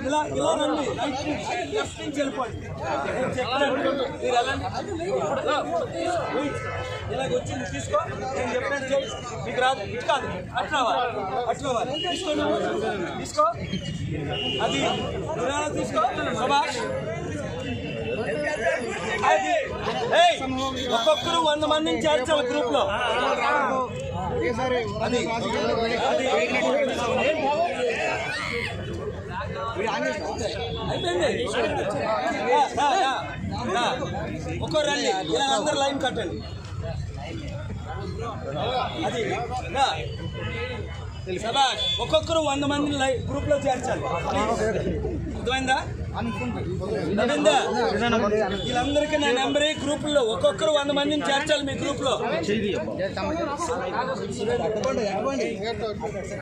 ఇలా ఇలా రండి రైట్ నుంచి లెఫ్ట్ నుంచి వెళ్ళిపోండి నేను చెప్పినట్టు మీరు వెళ్ళండి వెయిట్. ఇలాగ వచ్చి నువ్వు తీసుకో నేను చెప్పినట్టు చేయి మీకు రాదు ఇటు కాదు అట్లా అవ్వాలి. అట్లా అవ్వాలి. తీసుకో నువ్వు తీసుకో అది నువ్వు ఎలా తీసుకో సుభాష్ అది ఏయ్, ఒక్కొక్కరు వంద మందిని చేర్చాలి గ్రూప్ లో అది అది అయిపోయింది రా, రా, రా, రా. ఒక్కో రండి ఇలా అందరు లైన్ కట్టండి అది రా. శభాష్ ఒక్కొక్కరు వంద మందిని లై గ్రూప్ లో చేర్చాలి అర్థమైందా అర్థమైందా వీళ్ళందరికీ నా నెంబర్ గ్రూప్ లో ఒక్కొక్కరు వంద మందిని చేర్చాలి మీ గ్రూప్ లో